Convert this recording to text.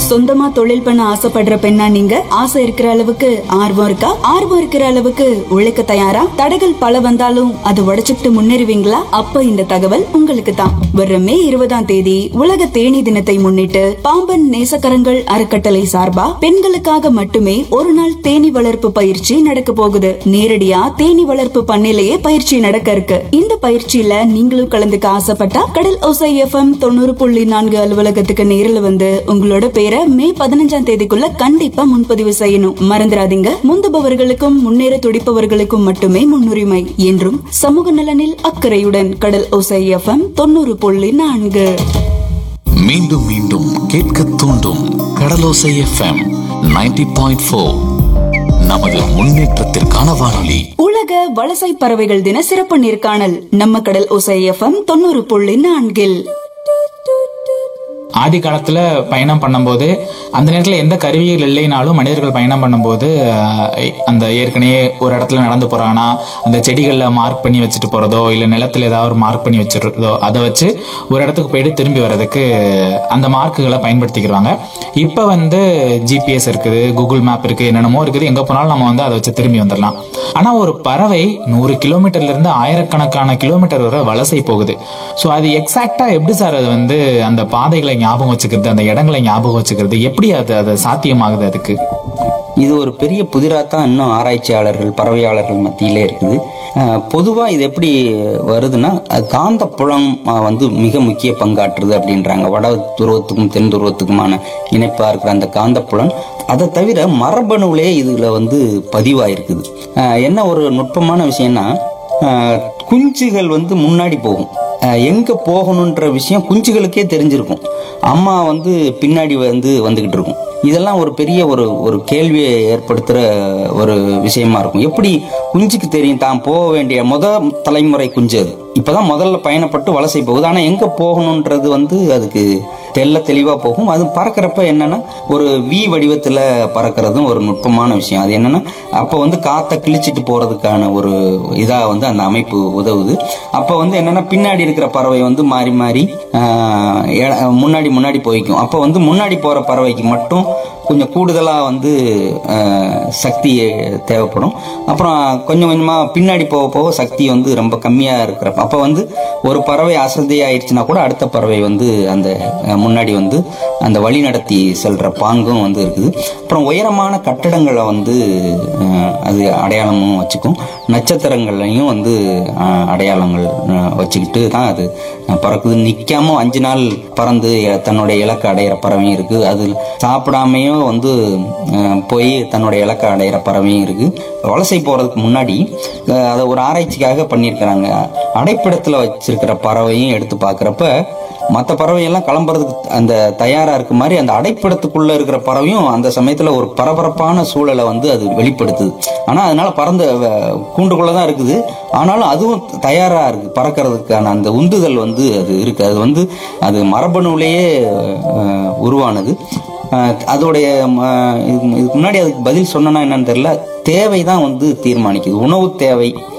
சொந்தமா தொழில் பண்ண ஆசைப்படுற பெண்ணா நீங்க ஆசை இருக்கிற அளவுக்கு ஆர்வம் இருக்கா ஆர்வம் இருக்கிற அளவுக்கு உழைக்க தயாரா தடைகள் பல வந்தாலும் அதை உடைச்சுக்கிட்டு முன்னேறுவீங்களா அப்ப இந்த தகவல் உங்களுக்கு தான் வர்ற மே இருபதாம் தேதி உலக தேனி தினத்தை முன்னிட்டு பாம்பன் நேசக்கரங்கள் அறக்கட்டளை சார்பா பெண்களுக்காக மட்டுமே ஒரு நாள் தேனி வளர்ப்பு பயிற்சி நடக்க போகுது நேரடியா தேனி வளர்ப்பு பண்ணையிலேயே பயிற்சி நடக்க இருக்கு இந்த பயிற்சியில நீங்களும் கலந்துக்க ஆசைப்பட்டா கடல் ஓசை எஃப்எம் தொண்ணூறு புள்ளி நான்கு அலுவலகத்துக்கு நேரில் வந்து உங்களோட பேரை மே பதினஞ்சாம் தேதிக்குள்ள கண்டிப்பா முன்பதிவு செய்யணும் மறந்துடாதீங்க முந்துபவர்களுக்கும் முன்னேற துடிப்பவர்களுக்கும் மட்டுமே முன்னுரிமை என்றும் சமூக நலனில் அக்கறையுடன் கடல் ஓசை எஃப்எம் தொண்ணூறு புள்ளி நான்கு மீண்டும் மீண்டும் கேட்க தூண்டும் கடலோசை எஃப்எம் 90.4 பாயிண்ட் ஃபோர் நமது முன்னேற்றத்திற்கான வானொலி உலக வலசை பறவைகள் தின சிறப்பு நேர்காணல் நம்ம கடல் ஓசை எஃப்எம் தொண்ணூறு புள்ளி நான்கில் ஆதி காலத்துல பயணம் பண்ணும்போது அந்த நேரத்துல எந்த கருவிகள் இல்லைனாலும் மனிதர்கள் பயணம் பண்ணும்போது அஹ், அந்த ஏற்கனவே ஒரு இடத்துல நடந்து போறாங்கன்னா அந்த செடிகள்ல மார்க் பண்ணி வச்சுட்டு போறதோ இல்ல நிலத்துல ஏதாவது ஒரு மார்க் பண்ணி வச்சிருக்கிறதோ அதை வச்சு ஒரு இடத்துக்கு போயிட்டு திரும்பி வர்றதுக்கு அந்த மார்க்குகளை பயன்படுத்திக்கிறாங்க இப்ப வந்து ஜிபிஎஸ் இருக்குது கூகுள் மேப் இருக்கு என்னென்னமோ இருக்குது எங்க போனாலும் நம்ம வந்து அதை வச்சு திரும்பி வந்துடலாம் ஆனா ஒரு பறவை நூறு கிலோமீட்டர்ல இருந்து ஆயிரக்கணக்கான கிலோமீட்டர் வரை வலசை போகுது ஸோ அது எக்ஸாக்டா எப்படி சார் அது வந்து அந்த பாதைகளை ஞாபகம் வச்சுக்கிறது அந்த இடங்களை ஞாபகம் வச்சுக்கிறது எப்படி அது அது சாத்தியமாகுது அதுக்கு இது ஒரு பெரிய புதிராக தான் இன்னும் ஆராய்ச்சியாளர்கள் பறவையாளர்கள் மத்தியிலே இருக்குது பொதுவாக இது எப்படி வருதுன்னா அஹ், காந்தப்புலம் அஹ், வந்து மிக முக்கிய பங்காற்றுது அப்படின்றாங்க வட துருவத்துக்கும் தென் துருவத்துக்குமான இணைப்பாக இருக்கிற அந்த காந்தப்புலம் அதை தவிர மரபணுவிலே இதில் வந்து பதிவாயிருக்குது அஹ், என்ன ஒரு நுட்பமான விஷயம்னா அஹ், குஞ்சுகள் வந்து முன்னாடி போகும் அஹ், எங்க போகணுன்ற விஷயம் குஞ்சுகளுக்கே தெரிஞ்சிருக்கும் அம்மா வந்து பின்னாடி வந்து வந்துகிட்டு இருக்கும் இதெல்லாம் ஒரு பெரிய ஒரு ஒரு கேள்வியை ஏற்படுத்துற ஒரு விஷயமா இருக்கும் எப்படி குஞ்சுக்கு தெரியும் தான் போக வேண்டிய முத தலைமுறை குஞ்சு அது இப்பதான் முதல்ல பயணப்பட்டு வலசை போகுது ஆனா எங்க போகணுன்றது வந்து அதுக்கு தெல்ல தெளிவா போகும் அது பறக்கிறப்ப என்னன்னா ஒரு வி வடிவத்துல பறக்கிறதும் ஒரு நுட்பமான விஷயம் அது என்னன்னா அப்ப வந்து காத்தை கிழிச்சிட்டு போறதுக்கான ஒரு இதா வந்து அந்த அமைப்பு உதவுது அப்ப வந்து என்னன்னா பின்னாடி இருக்கிற பறவை வந்து மாறி மாறி ஆஹ், எ- முன்னாடி முன்னாடி போய்க்கும் அப்ப வந்து முன்னாடி போற பறவைக்கு மட்டும் கொஞ்சம் கூடுதலா வந்து ஆஹ், சக்தி தேவைப்படும் அப்புறம் கொஞ்சம் கொஞ்சமா பின்னாடி போக போக சக்தி வந்து ரொம்ப கம்மியா இருக்கிறப்ப அப்ப வந்து ஒரு பறவை அசதி ஆயிடுச்சுன்னா கூட அடுத்த பறவை வந்து அந்த அஹ், முன்னாடி வந்து அந்த வழி நடத்தி செல்ற பாங்கும் வந்து இருக்குது அப்புறம் உயரமான கட்டடங்களை வந்து அஹ், அது அடையாளமும் வச்சுக்கும் நட்சத்திரங்களையும் வந்து அஹ், அடையாளங்கள் அஹ், வச்சுக்கிட்டு தான் அது அஹ், பறக்குது நிக்காம அஞ்சு நாள் பறந்து அஹ், தன்னுடைய இலக்கை அடையிற பறவையும் இருக்கு அது சாப்பிடாமையும் வந்து அஹ், போய் தன்னுடைய இலக்கை அடையிற பறவையும் இருக்கு வலசை போறதுக்கு முன்னாடி அஹ், அதை ஒரு ஆராய்ச்சிக்காக பண்ணியிருக்கிறாங்க அடைப்பிடத்துல வச்சிருக்கிற பறவையும் எடுத்து பார்க்கறப்ப மற்ற பறவையெல்லாம் கிளம்புறதுக்கு அந்த தயாரா இருக்க மாதிரி அந்த அடைப்பிடத்துக்குள்ள இருக்கிற பறவையும் அந்த சமயத்துல ஒரு பரபரப்பான சூழலை வந்து அது வெளிப்படுத்துது ஆனா அதனால பறந்த வ- கூண்டுக்குள்ள தான் இருக்குது ஆனாலும் அதுவும் தயாரா இருக்கு பறக்கிறதுக்கான அந்த உந்துதல் வந்து அது இருக்கு அது வந்து அது மரபணுவிலேயே அஹ், உருவானது அஹ், அதோடைய ம- இதுக்கு இதுக்கு முன்னாடி அதுக்கு பதில் சொன்னா என்னன்னு தெரியல தேவை தான் வந்து தீர்மானிக்குது உணவு தேவை